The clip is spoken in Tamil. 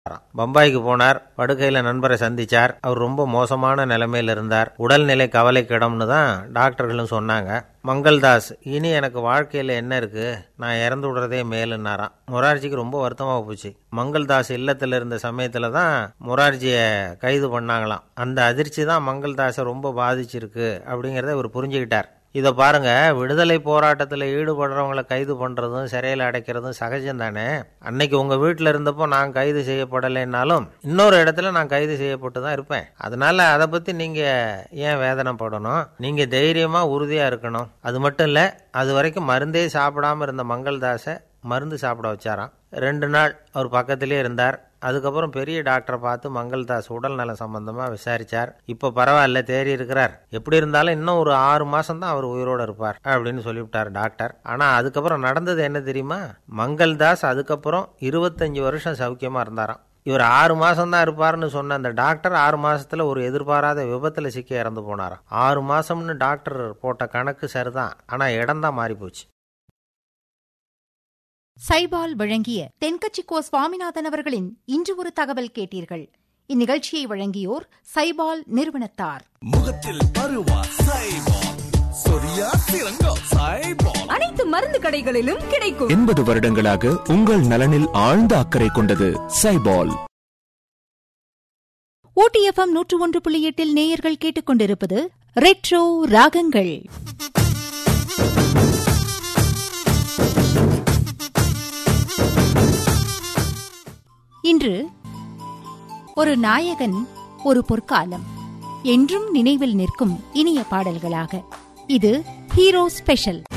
பம்பாய்க்கு போனார் படுக்கையில நண்பரை சந்திச்சார் அவர் ரொம்ப மோசமான நிலைமையில இருந்தார் உடல்நிலை கவலைக்கிடம்னு தான் டாக்டர்களும் சொன்னாங்க மங்கள்தாஸ் இனி எனக்கு வாழ்க்கையில என்ன இருக்கு நான் இறந்து விடுறதே மேலுன்னாராம் மொரார்ஜிக்கு ரொம்ப வருத்தமா போச்சு மங்கள்தாஸ் இல்லத்துல இருந்த சமயத்துல தான் மொரார்ஜியை கைது பண்ணாங்களாம் அந்த அதிர்ச்சி தான் மங்கள்தாஸை ரொம்ப பாதிச்சிருக்கு அப்படிங்கிறத இவர் புரிஞ்சுக்கிட்டார் இதை பாருங்க விடுதலை போராட்டத்தில் ஈடுபடுறவங்களை கைது பண்ணுறதும் சிறையில் அடைக்கிறதும் சகஜம் தானே அன்னைக்கு உங்கள் வீட்டில் இருந்தப்போ நான் கைது செய்யப்படலைன்னாலும் இன்னொரு இடத்துல நான் கைது செய்யப்பட்டு தான் இருப்பேன் அதனால அதை பற்றி நீங்கள் ஏன் வேதனைப்படணும் நீங்கள் தைரியமாக உறுதியாக இருக்கணும் அது மட்டும் இல்லை அது வரைக்கும் மருந்தே சாப்பிடாம இருந்த மங்கள்தாஸை மருந்து சாப்பிட வச்சாராம் ரெண்டு நாள் அவர் பக்கத்திலே இருந்தார் அதுக்கப்புறம் பெரிய டாக்டரை பார்த்து மங்கள்தாஸ் உடல் நலம் சம்பந்தமா விசாரிச்சார் இப்ப பரவாயில்ல தேறி இருக்கிறார் எப்படி இருந்தாலும் இன்னும் ஒரு ஆறு மாசம் தான் அவர் உயிரோட இருப்பார் அப்படின்னு சொல்லிவிட்டார் டாக்டர் ஆனா அதுக்கப்புறம் நடந்தது என்ன தெரியுமா மங்கள்தாஸ் அதுக்கப்புறம் இருபத்தஞ்சு வருஷம் சௌக்கியமா இருந்தாராம் இவர் ஆறு மாசம் தான் இருப்பார்னு சொன்ன அந்த டாக்டர் ஆறு மாசத்துல ஒரு எதிர்பாராத விபத்துல சிக்கி இறந்து போனாராம் ஆறு மாசம்னு டாக்டர் போட்ட கணக்கு சரிதான் ஆனா இடம் தான் மாறி போச்சு சைபால் வழங்கிய தென்கட்சிக்கோ சுவாமிநாதன் அவர்களின் இன்று ஒரு தகவல் கேட்டீர்கள் இந்நிகழ்ச்சியை வழங்கியோர் சைபால் நிறுவனத்தார் முகத்தில் பருவா சைபால் சொரியா சிறங்கோ சைபால் அனைத்து மருந்து கடைகளிலும் கிடைக்கும் எண்பது வருடங்களாக உங்கள் நலனில் ஆழ்ந்த அக்கறை கொண்டது சைபால் ஓடிஎஃப்எம் நூற்று ஒன்று புள்ளி எட்டில் நேயர்கள் கேட்டுக்கொண்டிருப்பது ரெட்ரோ ராகங்கள் இன்று ஒரு நாயகன் ஒரு பொற்காலம் என்றும் நினைவில் நிற்கும் இனிய பாடல்களாக இது ஹீரோ ஸ்பெஷல்